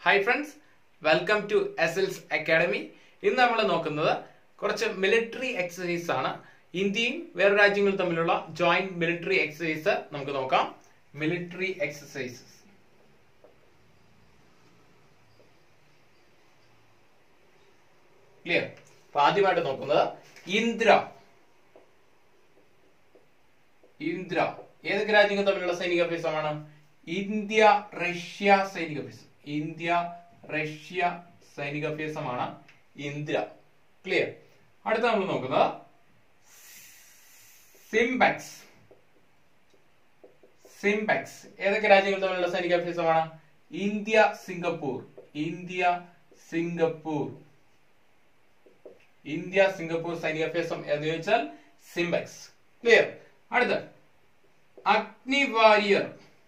hi friends welcome to Excels Academy ഇന്ന് നമ്മൾ നോക്കുന്നത് കുറച്ച് മിലിറ്ററി എക്സസൈസ് ആണ് ഇന്ത്യയും വേറെ രാജ്യങ്ങളും തമ്മിലുള്ള ജോയിന്റ് മിലിറ്ററി എക്സസൈസ് നമുക്ക് നോക്കാം മിലിറ്ററി എക്സസൈസസ് ക്ലിയർ അപ്പൊ ആദ്യമായിട്ട് നോക്കുന്നത് ഇന്ദ്ര ഇന്ദ്ര ഏതൊക്കെ രാജ്യങ്ങൾ തമ്മിലുള്ള സൈനിക അഭ്യാസമാണ് ഇന്ത്യ റഷ്യ സൈനിക അഭ്യാസം ഇന്ത്യ റഷ്യ സൈനിക അഭ്യാസമാണ് ഇന്ദ്ര ക്ലിയർ അടുത്ത നമ്മൾ നോക്കുന്നത് സിംബക്സ് സിംബക്സ് ഏതൊക്കെ രാജ്യങ്ങൾ തമ്മിലുള്ള സൈനിക അഭ്യാസമാണ് India Singapore India Singapore India Singapore സൈനിക അഭ്യാസം എന്ന് ചോദിച്ചാൽ സിംബക്സ് ക്ലിയർ അടുത്ത അഗ്നി വാരിയർ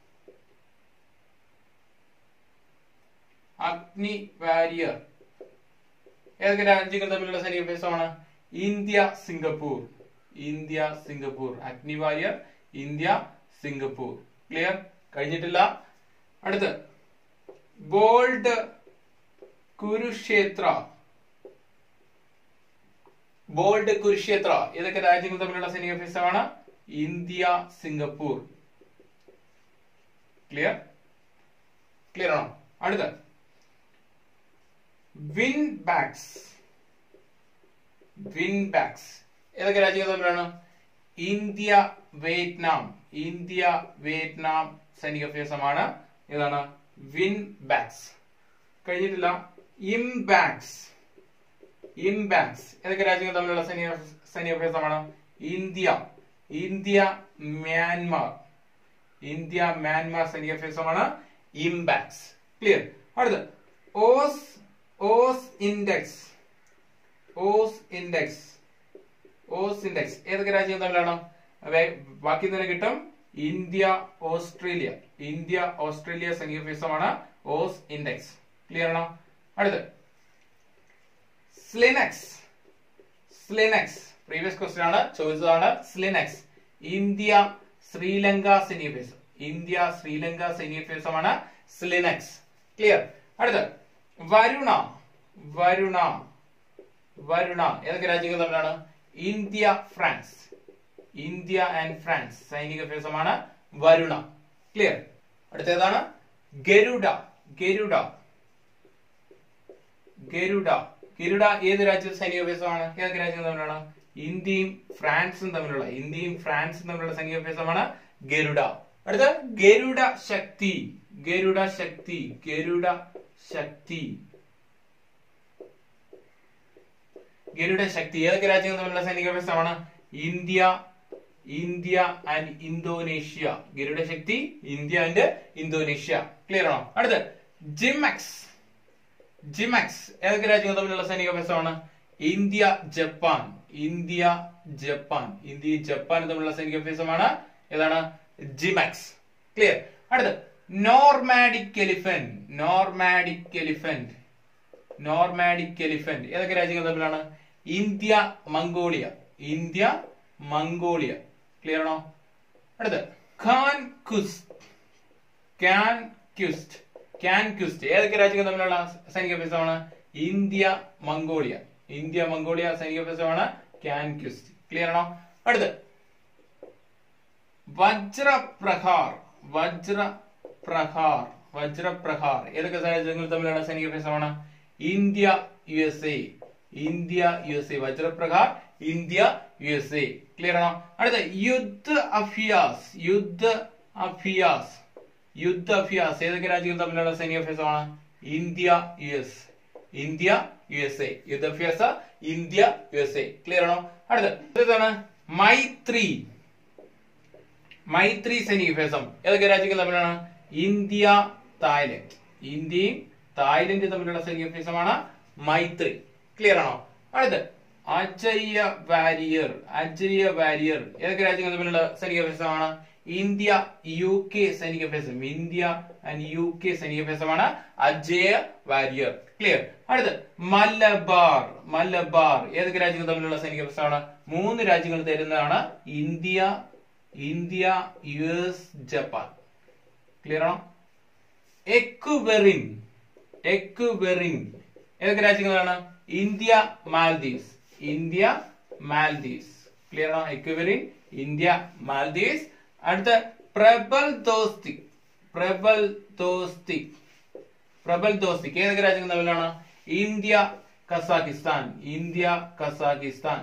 അഗ്നി വാരിയർ ഏതൊക്കെ രാജ്യങ്ങൾ തമ്മിലുള്ള സൈനിക അഭ്യാസമാണ് India Singapore India Singapore Agni warrior India Singapore clear കഴിഞ്ഞിട്ടില്ല അടുത്ത് ബോൾഡ് കുരുക്ഷേത്ര ബോൾഡ് കുരുക്ഷേത്ര ഏതൊക്കെ രാജ്യങ്ങൾ തമ്മിലുള്ള സൈനിക അഭ്യാസമാണ് ഇന്ത്യ സിംഗപ്പൂർ ക്ലിയർ ക്ലിയർ ആണോ അടുത്ത വിൻ ബാക്സ് വിൻ ബാക്സ് ഏതൊക്കെ രാജ്യങ്ങൾ തമ്മിലാണ് ഇന്ത്യ വിയറ്റ്നാം ഇന്ത്യ വിയറ്റ്നാം സൈനിക അഭ്യാസമാണ് ഏതാണ് വിൻ ബാക്സ് കഴിഞ്ഞിട്ടില്ല ഇംബാക്സ് ഇംബാക്സ് ഏതൊക്കെ രാജ്യങ്ങൾ തമ്മിലുള്ള സൈനിക സൈനിക അഭ്യാസമാണ് India India Myanmar India Myanmar സൈനിക അഭ്യാസമാണ് ഇംബാക്സ് ക്ലിയർ അടുത്ത Aus AUSINDEX AUSINDEX AUSINDEX ഏതൊക്കെ രാജ്യങ്ങൾ തമ്മിലാണ് വേ- ബാക്കി തന്നെ കിട്ടും ഇന്ത്യ ഓസ്ട്രേലിയ ഇന്ത്യ ഓസ്ട്രേലിയ സൈനിക അഭ്യാസമാണ് ഓസ് ഇൻഡെക്സ് ക്ലിയർ ആണോ അടുത്ത് സ്ലിനക്സ് സ്ലിനക്സ് പ്രീവിയസ് ക്വസ്റ്റ്യൻ ആണ് ചോദിച്ചതാണ് സ്ലിനക്സ് ഇന്ത്യ ശ്രീലങ്ക സൈനികഭ്യാസം ഇന്ത്യ ശ്രീലങ്ക സൈനികഭ്യാസമാണ് സ്ലിനക്സ് ക്ലിയർ അടുത്ത് വരുണ വരുണ വരുണ ഏതൊക്കെ രാജ്യങ്ങൾ തമ്മിലാണ് India France India and France സൈനിക അഭ്യാസമാണ് വരുണ ക്ലിയർ അടുത്തേതാണ് ഗരുഡ ഗരുഡ ഗരുഡ ഗരുഡ ഏത് രാജ്യത്തെ സൈനിക അഭ്യാസമാണ് ഏതൊക്കെ രാജ്യങ്ങൾ തമ്മിലാണ് ഇന്ത്യയും ഫ്രാൻസും തമ്മിലുള്ള ഇന്ത്യയും ഫ്രാൻസും തമ്മിലുള്ള സൈനിക അഭ്യാസമാണ് ഗരുഡ അടുത്ത ഗരുഡ ശക്തി ഗരുഡ ശക്തി ഗരുഡ ശക്തി ഗരുഡ ശക്തി ഏതൊക്കെ രാജ്യങ്ങൾ തമ്മിലുള്ള സൈനിക അഭ്യാസമാണ് India India and Indonesia Garuda Shakti India and Indonesia clear ആണോ അടുത്ത് ജിമക്സ് ജിമാക്സ് ഏതൊക്കെ രാജ്യങ്ങൾ തമ്മിലുള്ള സൈനിക അഭ്യാസമാണ് India Japan India Japan India Japan തമ്മിലുള്ള സൈനിക അഭ്യാസമാണ് ഏതാണ് ജിമാക്സ് ക്ലിയർ അടുത്ത് nomadic elephant nomadic elephant nomadic elephant ഏതൊക്കെ രാജ്യങ്ങൾ തമ്മിലാണ് India Mongolia India Mongolia clear ആണോ അടുത്ത് Khan Quest Khan Quest Khan Quest ഏതൊക്കെ രാജ്യങ്ങൾ തമ്മിലുള്ള സൈനിക അഭ്യാസമാണ് ഇന്ത്യ മംഗോളിയ ഇന്ത്യ മംഗോളിയ സൈനിക അഭ്യാസമാണ് ക്യാൻ ക്യുസ്റ്റ് ക്ലിയർ ആണോ അടുത്ത് വജ്രപ്രഹാർ വജ്രപ്രഹാർ വജ്രപ്രഹാർ ഏതൊക്കെ രാജ്യങ്ങൾ തമ്മിലുള്ള സൈനിക അഭ്യാസമാണ് India U S A India U S A Vajra Prahar India U S A clear ആണോ അടുത്ത യുദ്ധ അഫിയാസ് യുദ്ധ അഫിയാസ് യുദ്ധ അഭ്യാസ് ഏതൊക്കെ രാജ്യങ്ങൾ തമ്മിലുള്ള സൈനിക അഭ്യാസമാണ് India U S India U S A യുദ്ധാഭ്യാസ India U S A clear ആണോ അടുത്ത ഇതാണ് മൈത്രി മൈത്രി സൈനിക അഭ്യാസം ഏതൊക്കെ രാജ്യങ്ങൾ തമ്മിലാണ് ഇന്ത്യ തായ്ലൻഡ് ഇന്ത്യയും തായ്ലൻഡ് തമ്മിലുള്ള സൈനിക അഭ്യാസമാണ് മൈത്രി ക്ലിയർ ആണോ അടുത്ത് അജയ്യ വാരിയർ അജയ്യ വാരിയർ ഏതൊക്കെ രാജ്യങ്ങൾ തമ്മിലുള്ള സൈനിക അഭ്യാസമാണ് ഇന്ത്യ യു കെ സൈനിക അഭ്യാസം ഇന്ത്യ ആൻഡ് യു കെ സൈനിക അഭ്യാസമാണ് അജയ വാരിയർ ക്ലിയർ അടുത്ത് മലബാർ മലബാർ ഏതൊക്കെ രാജ്യങ്ങൾ തമ്മിലുള്ള സൈനിക അഭ്യാസമാണ് മൂന്ന് രാജ്യങ്ങൾ തരുന്നതാണ് India India U S Japan clear ആണോ എക്വറിൻ എക്വെറിൻ ഏതൊക്കെ രാജ്യങ്ങളാണ് India Maldives India Maldives clear ആണോ എക്വെറിൻ ഇന്ത്യ മാൽദീവ്സ് അടുത്ത പ്രബൽ ദോസ്തിക് പ്രബൽ ദോസ്തിക് പ്രബൽ ദോസ്തിക് ഏതൊക്കെ രാജ്യങ്ങൾ തമ്മിലാണ് India Kazakhstan India Kazakhstan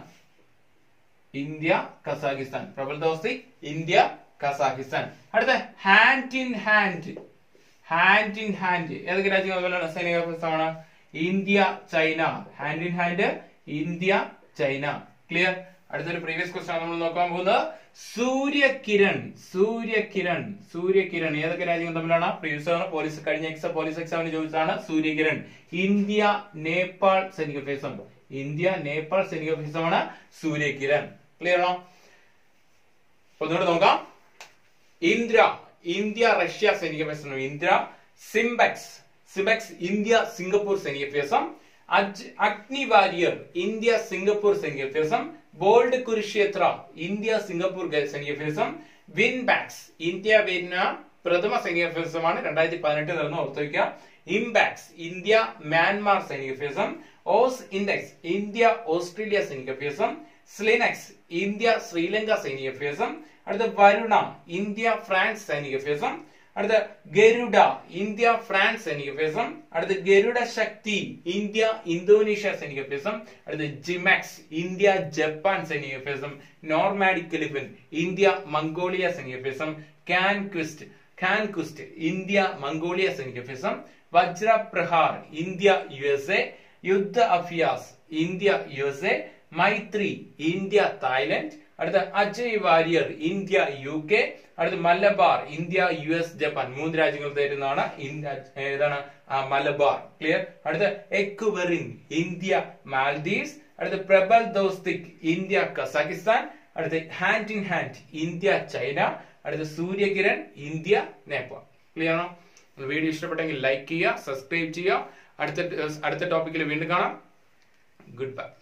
India Kazakhstan Prabal Dostyk India Kazakhstan അടുത്ത hand in hand hand in hand ഏതൊക്കെ രാജ്യങ്ങൾ തമ്മിലാണ് സൈനിക പ്രസ്ഥാനമാണ് India China hand in hand India China clear അടുത്തൊരു പ്രീവിയസ് ക്വസ്റ്റൻ നമ്മൾ നോക്കാൻ പോകുന്നത് സൂര്യകിരൺ സൂര്യകിരൺ സൂര്യകിരൺ ഏതൊക്കെ രാജ്യങ്ങൾ തമ്മിലാണ് പ്രീവിയസ് ആണ് പോലീസ് കഴിഞ്ഞ എക്സാം പോലീസ് എക്സാമിന് ചോദിച്ചതാണ് സൂര്യകിരൺ ഇന്ത്യ നേപ്പാൾ സൈനിക ഫേസം ഇന്ത്യ നേപ്പാൾ സൈനിക ഫേസമാണ് സൂര്യകിരൺ ക്ലിയർ ആണോ അപ്പൊ ഒന്നുകൂടെ നോക്കാം ഇന്ദ്ര ഇന്ത്യ റഷ്യ സൈനിക ഫേസം ഇന്ദ്ര സിംബക്സ് സിംബക്സ് ഇന്ത്യ സിംഗപ്പൂർ സൈനിക ഫേസം അഗ്നി വാരിയർ ഇന്ത്യ സിംഗപ്പൂർ സൈനിക ഫേസം ബോൾഡ് കുരുക്ഷേത്ര ഇന്ത്യ സിംഗപ്പൂർ സൈനിക ഫേസം വിൻബാക്സ് ഇന്ത്യ വിയറ്റ്നാം പ്രഥമ സൈനിക ഫേസമാണ് രണ്ടായിരത്തി പതിനെട്ട് നടന്ന ഓർത്തു വയ്ക്കുക ഇംബാക്സ് ഇന്ത്യ മ്യാൻമാർ സൈനിക ഫേസം ഓസ് ഇൻഡെക്സ് ഇന്ത്യ ഓസ്ട്രേലിയ സൈനിക ഫേസം സ്ലിനക്സ് ഇന്ത്യ ശ്രീലങ്ക സൈനിക ഫേസം അടുത്ത വരുണ ഇന്ത്യ ഫ്രാൻസ് സൈനിക ഫേസം അടുത്ത ഗരുഡ ഇന്ത്യ ഫ്രാൻസ് സൈനിക ഫേസം അടുത്ത ഗരുഡ ശക്തി ഇന്ത്യ ഇന്തോനേഷ്യ സൈനിക ഫേസം അടുത്ത ജിമാക്സ് ഇന്ത്യ ജപ്പാൻ സൈനിക ഫേസം നോർമാഡിക് എലിഫന്റ് ഇന്ത്യ മംഗോളിയ സൈനിക ഫേസം കാൻക്വിസ്റ്റ് കാൻകുസ്റ്റ് ഇന്ത്യ മംഗോളിയ സൈനിക ഫേസം Vajra Prahar India U S A Yudh Abhyas India U S A Maitree India Thailand അടുത്ത Ajay warrior India U K അടുത്ത Malabar India U S Japan മൂന്ന് രാജ്യങ്ങൾ തരുന്നതാണ് ഇന്ത്യ ഏതാണ് ആ, മലബാർ ക്ലിയർ അടുത്ത എക്വെറിൻ ഇന്ത്യ മാൽദീവ്സ് അടുത്ത പ്രബൽ ദോസ്തിക് ഇന്ത്യ കസാഖിസ്ഥാൻ അടുത്ത hand in hand India China അടുത്ത സൂര്യകിരൺ ഇന്ത്യ നേപ്പാൾ ക്ലിയർ ആണോ വീഡിയോ ഇഷ്ടപ്പെട്ടെങ്കിൽ ലൈക്ക് ചെയ്യുക സബ്സ്ക്രൈബ് ചെയ്യുക അടുത്ത അടുത്ത ടോപ്പിക്കിൽ വീണ്ടും കാണാം ഗുഡ് ബൈ